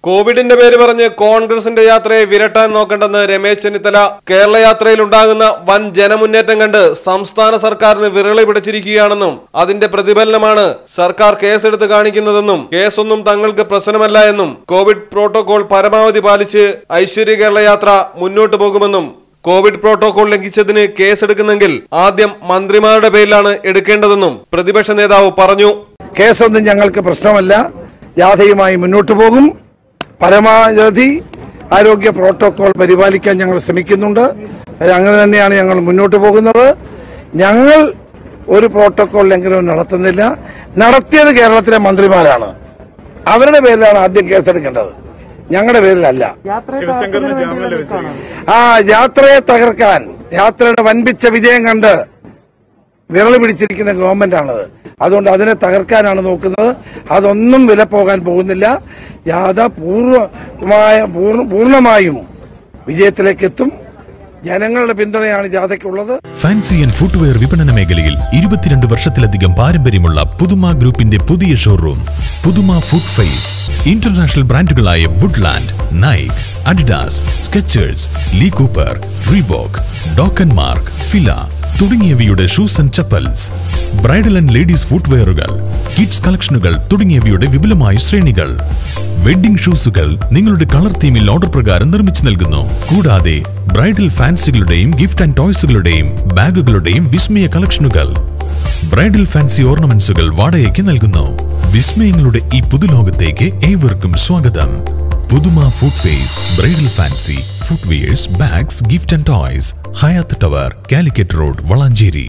കോവിഡിന്റെ പേര് പറഞ്ഞ് കോൺഗ്രസിന്റെ യാത്രയെ വിരട്ടാൻ നോക്കണ്ടെന്ന് രമേശ് ചെന്നിത്തല കേരള യാത്രയിൽ ഉണ്ടാകുന്ന വൻ ജനമുന്നേറ്റം കണ്ട് സംസ്ഥാന സർക്കാരിന് വിരളി പിടിച്ചിരിക്കുകയാണെന്നും അതിന്റെ പ്രതിഫലനമാണ് സർക്കാർ കേസെടുത്ത് കാണിക്കുന്നതെന്നും കേസൊന്നും തങ്ങൾക്ക് പ്രശ്നമല്ല എന്നും കോവിഡ് പ്രോട്ടോകോൾ പരമാവധി പാലിച്ച് ഐശ്വര്യ കേരള യാത്ര മുന്നോട്ടു പോകുമെന്നും കോവിഡ് പ്രോട്ടോകോൾ ലംഘിച്ചതിന് കേസെടുക്കുന്നെങ്കിൽ ആദ്യം മന്ത്രിമാരുടെ പേരിലാണ് എടുക്കേണ്ടതെന്നും പ്രതിപക്ഷ നേതാവ് പറഞ്ഞു കേസൊന്നും ഞങ്ങൾക്ക് പ്രശ്നമല്ല ജാഥയുമായി മുന്നോട്ട് പോകും പരമാവധി ആരോഗ്യ പ്രോട്ടോകോൾ പരിപാലിക്കാൻ ഞങ്ങൾ ശ്രമിക്കുന്നുണ്ട് അത് അങ്ങനെ തന്നെയാണ് ഞങ്ങൾ മുന്നോട്ട് പോകുന്നത് ഞങ്ങൾ ഒരു പ്രോട്ടോകോൾ ലംഘനവും നടത്തുന്നില്ല നടത്തിയത് കേരളത്തിലെ മന്ത്രിമാരാണ് അവരുടെ പേരിലാണ് ആദ്യം കേസെടുക്കേണ്ടത് ഞങ്ങളുടെ പേരിലല്ല ശിവശങ്കറിന് ജാമ്യം ലഭിച്ചു ആ യാത്രയെ തകർക്കാൻ യാത്രയുടെ വൻപിച്ച വിജയം കണ്ട് വിരളി പിടിച്ചിരിക്കുന്ന ഗവൺമെന്റാണത് അതുകൊണ്ട് അതിനെ തകർക്കാനാണ് നോക്കുന്നത് അതൊന്നും വില പോകാൻ പോകുന്നില്ല യാഥ പൂർവമായ പൂർണ്ണ- പൂർണ്ണമായും വിജയത്തിലേക്ക് എത്തും ജനങ്ങളുടെ പിന്തുണയാണ് ജാഥയ്ക്കുള്ളത് ഫാൻസി ആൻഡ് ഫുട്വെയർ വിപണന മേഖലയിൽ ഇരുപത്തിരണ്ട് വർഷത്തിലധികം പാരമ്പര്യമുള്ള പുതുമ ഗ്രൂപ്പിന്റെ പുതിയ showroom Puthuma foot face international ബ്രാൻഡുകളായ Woodland Nike Adidas Skechers Lee Cooper Reebok ഡോക്കൻ മാർക്ക് ഫില തുടങ്ങിയവയുടെ shoes and chappals bridal and ladies ഫുട്വെയറുകൾ കിഡ്സ് കളക്ഷനുകൾ തുടങ്ങിയവയുടെ വിപുലമായ ശ്രേണികൾ വെഡ്ഡിംഗ് ഷൂസുകൾ നിങ്ങളുടെ കളർ തീമിൽ ഓർഡർ പ്രകാരം നിർമ്മിച്ചു നൽകുന്നു കൂടാതെ ബ്രൈഡൽ ഫാൻസികളുടെയും ഗിഫ്റ്റ് ആൻഡ് ടോയ്സുകളുടെയും ബാഗുകളുടെയും വിസ്മയ കളക്ഷനുകൾ ബ്രൈഡൽ ഫാൻസി ഓർണമെന്റ്സുകൾ വാടകയ്ക്ക് നൽകുന്നു വിസ്മയങ്ങളുടെ ഈ പുതുലോകത്തേക്ക് ഏവർക്കും സ്വാഗതം Puthuma foot face bridal fancy footwears bags gift and toys Hayat tower Calicut road Valanchery